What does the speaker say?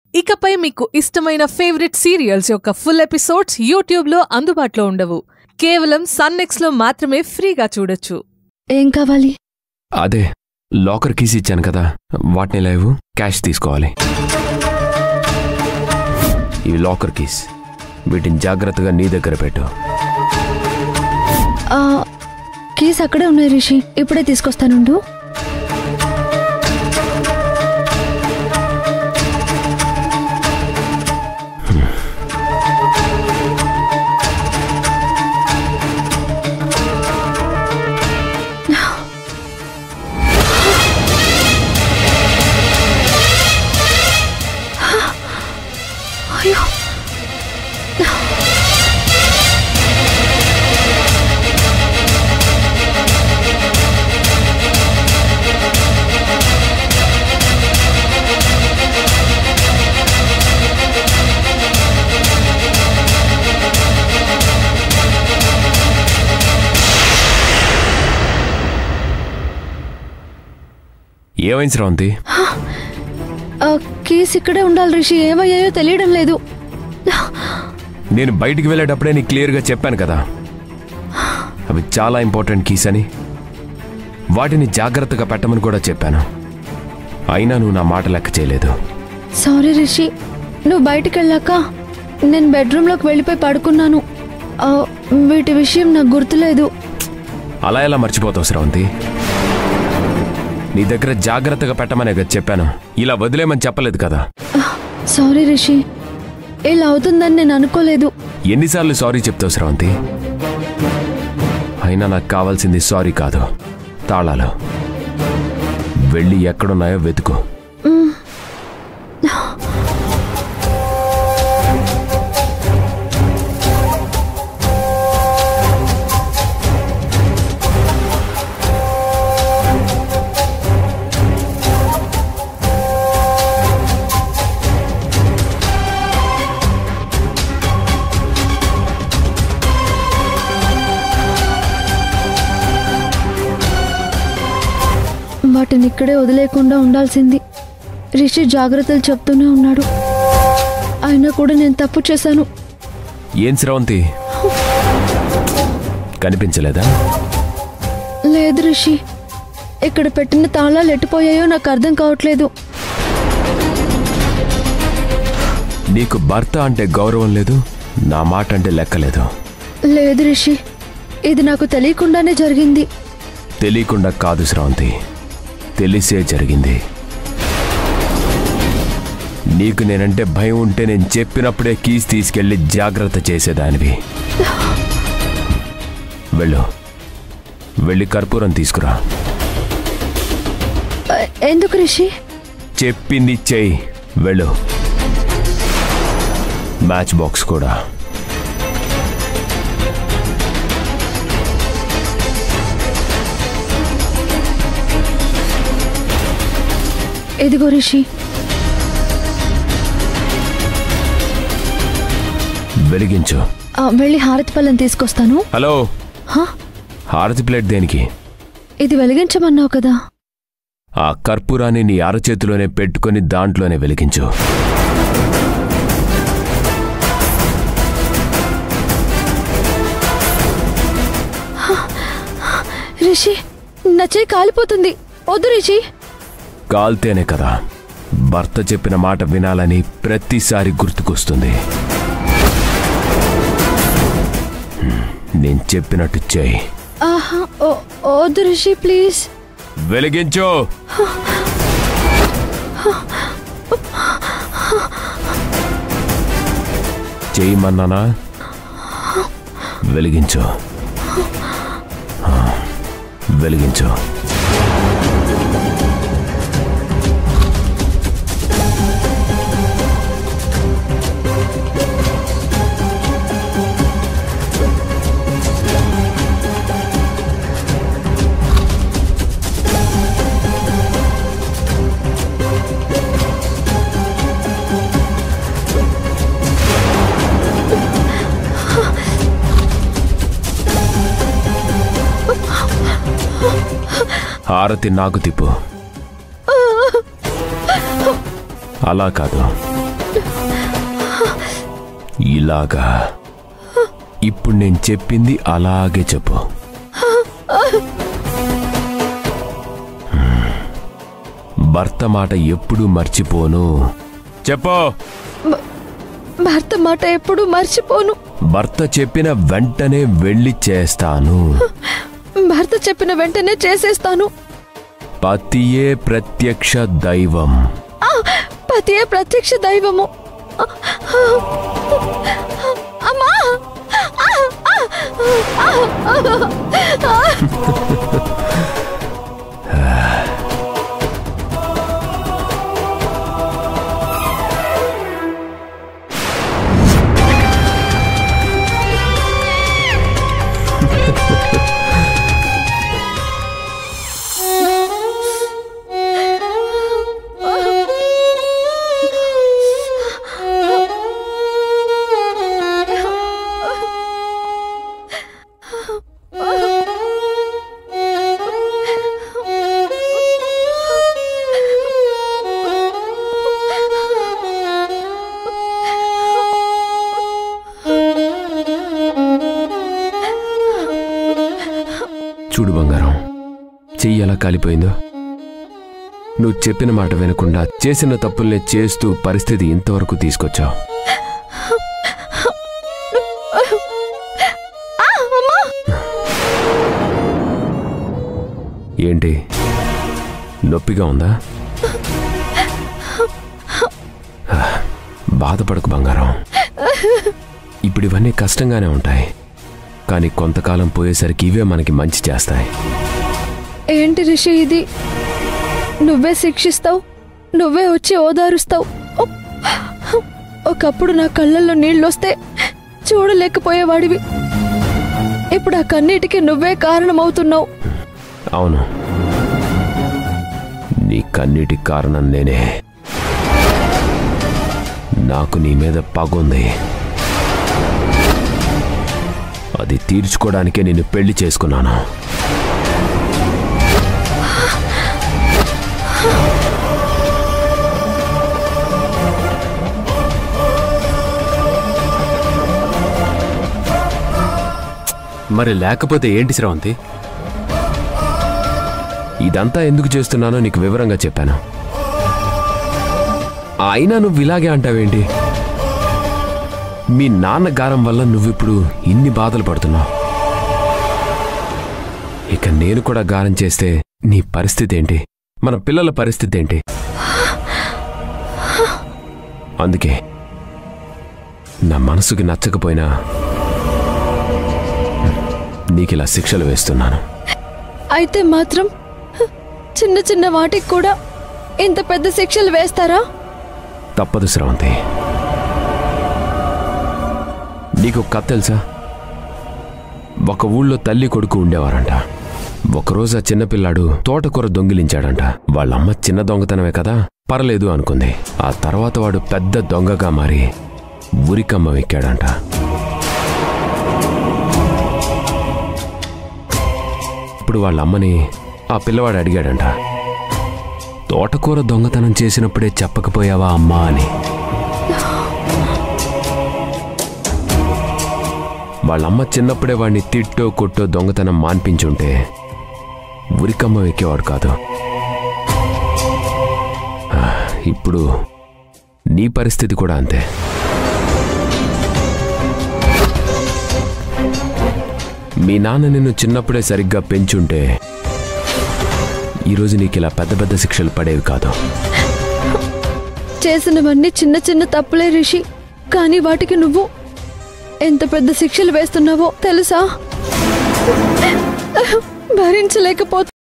ఇకపై మీకు ఇష్టమైన ఫేవరెట్ సీరియల్స్ యొక్క ఫుల్ ఎపిసోడ్స్ యూట్యూబ్లో అందుబాటులో ఉండవు కేవలం సన్నెక్స్లో మాత్రమే ఫ్రీగా చూడొచ్చు ఏం కావాలి అదే లాకర్ కీస్ ఇచ్చాను కదా వాటిని లేవు క్యాష్ తీసుకోవాలి ఇవి లాకర్ కీస్ వీటిని జాగ్రత్తగా నీ దగ్గర పెట్టు ఆ, కీస్ అక్కడే ఉన్నాయి రిషి ఇప్పుడే తీసుకొస్తానుండు అయ్యో ఏమైంది శ్రవంతి ఆ, కీస్ ఇక్కడే ఉండాలి రిషి ఏమయ్యాయో తెలియడం లేదు నేను బయటికి వెళ్ళేటప్పుడే నీకు క్లియర్గా చెప్పాను కదా అవి చాలా ఇంపార్టెంట్ కీస్ అని వాటిని జాగ్రత్తగా పెట్టమని కూడా చెప్పాను అయినా నువ్వు నా మాట లెక్క చేయలేదు సారీ రిషి నువ్వు బయటికి వెళ్ళాక నేను బెడ్రూమ్లోకి వెళ్ళిపోయి పడుకున్నాను ఆ, వీటి విషయం నాకు గుర్తులేదు అలా ఎలా మర్చిపోతావు శ్రవంతి నీ దగ్గర జాగ్రత్తగా పెట్టమనే కదా చెప్పాను ఇలా వదిలేమని చెప్పలేదు కదా సారీ రిషి ఇలా అవుతుందని నేను అనుకోలేదు ఎన్నిసార్లు సారీ చెప్తావు శ్రవంతి అయినా నాకు కావాల్సింది సారీ కాదు తాళాలు వెళ్ళి ఎక్కడున్నాయో వెతుకు వాటిని ఇక్కడే వదిలేకుండా ఉండాల్సింది రిషి జాగ్రత్తలు చెప్తూనే ఉన్నాడు అయినా కూడా నేను తప్పు చేశాను ఏం శ్రవంతి కనిపించలేదా లేదు రిషి ఇక్కడ పెట్టిన తాళాలు ఎట్టిపోయాయో నాకు అర్థం కావట్లేదు నీకు భర్త అంటే గౌరవం లేదు నా మాట అంటే లెక్కలేదు లేదు రిషి ఇది నాకు తెలియకుండానే జరిగింది తెలియకుండా కాదు శ్రవంతి తెలిసే జరిగింది నీకు నేనంటే భయం ఉంటే నేను చెప్పినప్పుడే కీస్ తీసుకెళ్లి జాగ్రత్త చేసేదానివి వెళ్ళు వెళ్ళి కర్పూరం తీసుకురా ఆ, ఎందుకు రిషి చెప్పింది చెయ్యి వెళ్ళు మ్యాచ్ బాక్స్ కూడా ఎదిగో రిషి వెలిగించు ఆ, వెళ్ళి హారతి పళ్ళం తీసుకొస్తాను హలో హా? హారతి ప్లేట్ దేనికి ఇది వెలిగించమన్నావు కదా ఆ కర్పూరాన్ని నీ అరచేతిలోనే పెట్టుకొని దాంట్లోనే వెలిగించు రిషి నా చేయి కాలిపోతుంది వద్దు రిషి కాల్తేనే కదా భర్త చెప్పిన మాట వినాలని ప్రతిసారి గుర్తుకొస్తుంది హ్మ్, నేను చెప్పినట్టు చేయి ఆహా ఓ- వద్దు రిషి ప్లీజ్ వెలిగించు చేయమన్నానా వెలిగించు ఆ, వెలిగించు హారతి నాకు తిప్పు అలా కాదు ఇలాగా ఇప్పుడు నేను చెప్పింది అలాగే చెప్పు హ్మ్. భర్త మాట ఎప్పుడూ మర్చిపోను చెప్పు భర్త మాట ఎప్పుడు మర్చిపోను భర్త చెప్పిన వెంటనే వెళ్ళి చేస్తాను భర్త చెప్పిన వెంటనే చేసేస్తాను పతియే ప్రత్యక్ష దైవం ఆ, పతియే ప్రత్యక్ష దైవము ఆ, ఆ, అమ్మా ఆ, ఆ, ఆ, ఆ, ఆ. చూడు బంగారం చెయ్యి ఎలా కాలిపోయిందో నువ్వు చెప్పిన మాట వినకుండా చేసిన తప్పుల్ని చేస్తూ పరిస్థితి ఇంతవరకు తీసుకొచ్చావు ఏంటి నొప్పిగా ఉందా బాధపడకు బంగారం ఇప్పుడు ఇవన్నీ కష్టంగానే ఉంటాయి కానీ కొంతకాలం పోయేసరికి ఇవే మనకి మంచి చేస్తాయి ఏంటి రిషి ఇది నువ్వే శిక్షిస్తావు నువ్వే వచ్చి ఓదారుస్తావు ఒకప్పుడు నా కళ్ళల్లో నీళ్ళొస్తే చూడలేకపోయేవాడివి ఇప్పుడు ఆ కన్నీటికి నువ్వే కారణమవుతున్నావు అవును నీ కన్నీటి కారణం నేనే నాకు నీ మీద పగుంది అది తీర్చుకోవడానికే నిన్ను పెళ్లి చేసుకున్నాను మరి లేకపోతే ఏంటి శ్రవంతి ఇదంతా ఎందుకు చేస్తున్నానో నీకు వివరంగా చెప్పాను అయినా నువ్వు ఇలాగే అంటావేంటి మీ నాన్న గారం వల్ల నువ్విప్పుడు ఇన్ని బాధలు పడుతున్నావు ఇక నేను కూడా గారం చేస్తే నీ పరిస్థితి ఏంటి మన పిల్లల పరిస్థితి ఏంటి అందుకే నా మనసుకి నచ్చకపోయినా నీకిలా శిక్షలు వేస్తున్నాను అయితే మాత్రం హ, చిన్న చిన్న వాటికి కూడా ఇంత పెద్ద శిక్షలు వేస్తారా తప్పదు స్రవంతి నీకు ఒక కథ తెలుసా ఒక ఊళ్ళో తల్లి కొడుకు ఉండేవారంట ఒకరోజు ఆ చిన్నపిల్లాడు తోటకూర దొంగిలించాడంట వాళ్ళమ్మ చిన్న దొంగతనమే కదా పర్లేదు అనుకుంది ఆ తర్వాత వాడు పెద్ద దొంగగా మారి ఉరికమ్మ ఎక్కాడంట ఇప్పుడు వాళ్ళ అమ్మని ఆ పిల్లవాడు అడిగాడంట తోటకూర దొంగతనం చేసినప్పుడే చెప్పకపోయావా అమ్మా అని వాళ్ళమ్మ చిన్నప్పుడే వాడిని తిట్టో కొట్టో దొంగతనం మాన్పించుంటే ఉరికమ్మ ఎక్కేవాడు కాదు ఆ, ఇప్పుడు నీ పరిస్థితి కూడా అంతే మీ నాన్న నిన్ను చిన్నప్పుడే సరిగ్గా పెంచుంటే ఈరోజు నీకు ఇలా పెద్ద పెద్ద శిక్షలు పడేవి కాదు చేసినవన్నీ చిన్న చిన్న తప్పులే రిషి కానీ వాటికి నువ్వు ఎంత పెద్ద శిక్షలు వేస్తున్నావో తెలుసా భరించలేకపోతు